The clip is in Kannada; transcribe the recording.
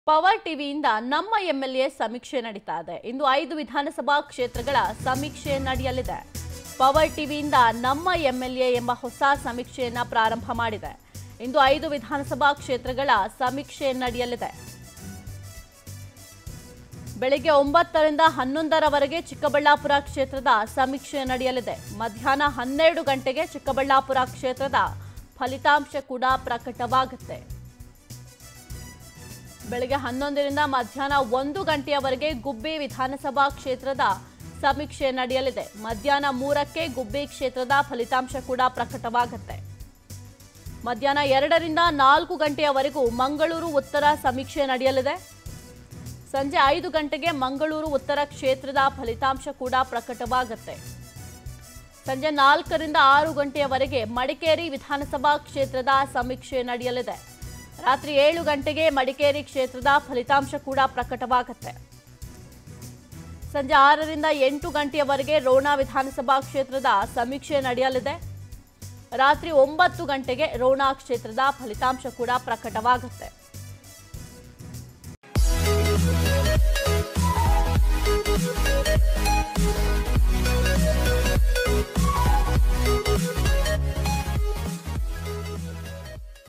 ಪವರ್ ಟಿವಿಯಿಂದ ನಮ್ಮ ಎಂಎಲ್ಎ ಸಮೀಕ್ಷೆ ನಡೀತಾ ಇದೆ ಇಂದು ಐದು ವಿಧಾನಸಭಾ ಕ್ಷೇತ್ರಗಳ ಸಮೀಕ್ಷೆ ನಡೆಯಲಿದೆ ಪವರ್ ಟಿವಿಯಿಂದ ನಮ್ಮ ಎಂಎಲ್ಎ ಎಂಬ ಹೊಸ ಸಮೀಕ್ಷೆಯನ್ನ ಪ್ರಾರಂಭ ಮಾಡಿದೆ ಇಂದು ಐದು ವಿಧಾನಸಭಾ ಕ್ಷೇತ್ರಗಳ ಸಮೀಕ್ಷೆ ನಡೆಯಲಿದೆ ಬೆಳಿಗ್ಗೆ ಒಂಬತ್ತರಿಂದ ಹನ್ನೊಂದರವರೆಗೆ ಚಿಕ್ಕಬಳ್ಳಾಪುರ ಕ್ಷೇತ್ರದ ಸಮೀಕ್ಷೆ ನಡೆಯಲಿದೆ ಮಧ್ಯಾಹ್ನ ಹನ್ನೆರಡು ಗಂಟೆಗೆ ಚಿಕ್ಕಬಳ್ಳಾಪುರ ಕ್ಷೇತ್ರದ ಫಲಿತಾಂಶ ಕೂಡ ಪ್ರಕಟವಾಗುತ್ತೆ ಬೆಳಗ್ಗೆ ಹನ್ನೊಂದರಿಂದ ಮಧ್ಯಾಹ್ನ ಒಂದು ಗಂಟೆಯವರೆಗೆ ಗುಬ್ಬಿ ವಿಧಾನಸಭಾ ಕ್ಷೇತ್ರದ ಸಮೀಕ್ಷೆ ನಡೆಯಲಿದೆ ಮಧ್ಯಾಹ್ನ ಮೂರಕ್ಕೆ ಗುಬ್ಬಿ ಕ್ಷೇತ್ರದ ಫಲಿತಾಂಶ ಕೂಡ ಪ್ರಕಟವಾಗುತ್ತೆ ಮಧ್ಯಾಹ್ನ ಎರಡರಿಂದ ನಾಲ್ಕು ಗಂಟೆಯವರೆಗೂ ಮಂಗಳೂರು ಉತ್ತರ ಸಮೀಕ್ಷೆ ನಡೆಯಲಿದೆ ಸಂಜೆ ಐದು ಗಂಟೆಗೆ ಮಂಗಳೂರು ಉತ್ತರ ಕ್ಷೇತ್ರದ ಫಲಿತಾಂಶ ಕೂಡ ಪ್ರಕಟವಾಗುತ್ತೆ ಸಂಜೆ ನಾಲ್ಕರಿಂದ ಆರು ಗಂಟೆಯವರೆಗೆ ಮಡಿಕೇರಿ ವಿಧಾನಸಭಾ ಕ್ಷೇತ್ರದ ಸಮೀಕ್ಷೆ ನಡೆಯಲಿದೆ ರಾತ್ರಿ ಏಳು ಗಂಟೆಗೆ ಮಡಿಕೇರಿ ಕ್ಷೇತ್ರದ ಫಲಿತಾಂಶ ಕೂಡ ಪ್ರಕಟವಾಗುತ್ತೆ ಸಂಜೆ ಆರರಿಂದ ಎಂಟು ಗಂಟೆಯವರೆಗೆ ರೋಣ ವಿಧಾನಸಭಾ ಕ್ಷೇತ್ರದ ಸಮೀಕ್ಷೆ ನಡೆಯಲಿದೆ ರಾತ್ರಿ ಒಂಬತ್ತು ಗಂಟೆಗೆ ರೋಣ ಕ್ಷೇತ್ರದ ಫಲಿತಾಂಶ ಕೂಡ ಪ್ರಕಟವಾಗುತ್ತೆ